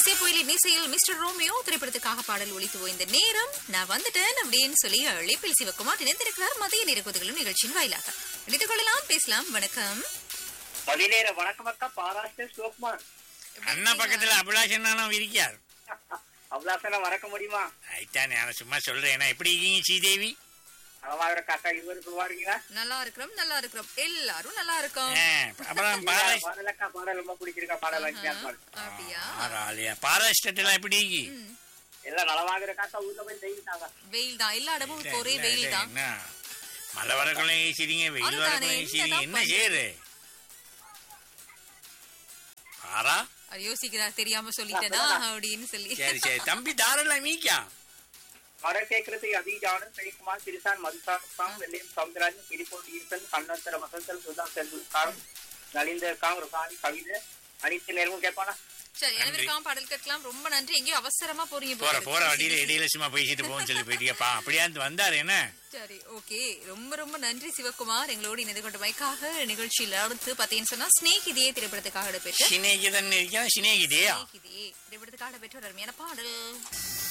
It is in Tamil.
இசை புயலின் இசையில் மிஸ்டர் ரோமியோ திரைப்படத்துக்காக பாடல் ஒலித்து ஓய்ந்த நேரம் நான் வந்துட்டேன் அப்படின்னு சொல்லி அழைப்பில் சிவகுமார் இணைந்திருக்கிறார் மதிய நேரக்குதிகளும் நிகழ்ச்சியின் வாயிலாக இணைத்துக் கொள்ளலாம் பேசலாம் வணக்கம் மதிநேர வணக்கம் அக்கா பாராஸ்டர் சிவகுமார் அண்ணா பக்கத்துல அபிலாஷன் நானும் இருக்கார் அவ்வளோ மறக்க முடியுமா ஐத்தானே நான் சும்மா சொல்றேன் ஏன்னா எப்படி இருக்கீங்க ஸ்ரீதேவி நலமாக அக்கா இருவருக்கு வாருங்களா நல்லா இருக்கிறோம் நல்லா இருக்கிறோம் எல்லாரும் நல்லா இருக்கோம் ஆ, அப்புறம் பாரா பாடல் அக்கா பாடல் ரொம்ப பிடிச்சிருக்கா பாடல் அருமையான பாடல். அப்படியா ஆறாளியா பாராஸ்டட் எல்லாம் எப்படி இருக்கு ம். எல்லாம் நலமாக இருக்கா ஊர்ல போய் செய்யிட்டாங்க வெயில் தான் எல்லா இடமும் இப்ப ஒரே இல்ல, வெயில் இல்ல, தான் என்ன மழை வரக்குள்ள ஏசிறீங்க வெயில் அதுதானே, வரக்குள்ள ஏசிறீங்க என்னதான் என்ன செய்யுது பாரா அது யோசிக்கிறார் தெரியாம சொல்லிட்டேனா அப்படின்னு சொல்லி சரி சரி தம்பி தாராளம் மீக்கா பாடல் கேட்கறதுக்கு அதிகானம் ஜெயக்குமார் சிறுசான் மதுசான் வெள்ளையம் சவுந்தரராஜன் கிரிபோல் ஈசன் கண்ணத்தர வசந்தல் சுதா செல்வம் நலிந்தர் காம் ருகானி கவிதை அனைத்து நேரமும் கேட்பானா சரி அனைவருக்காம் பாடல் கேட்கலாம் ரொம்ப நன்றி எங்கேயோ அவசரமா போறீங்க போற போல போற இருக்கு. வண்டியில இடையில சும்மா பேசிட்டு போன்னு சொல்லி போயிட்டீங்கப்பா அப்படியா வந்தாரு என்ன சரி ஓகே ரொம்ப ரொம்ப நன்றி சிவகுமார் எங்களோடு இணைந்து கொண்ட மைக்காக நிகழ்ச்சியில் அடுத்து பாத்தீங்கன்னு சொன்னா ஸ்னேகிதியே திரைப்படத்துக்காக இடம்பெற்ற சினேகிதன் இருக்கா சினேகிதேயா ஸ்னேகிதியே திரைப்படத்துக்காக இடம்பெற்ற ஒரு அருமையான பாடல்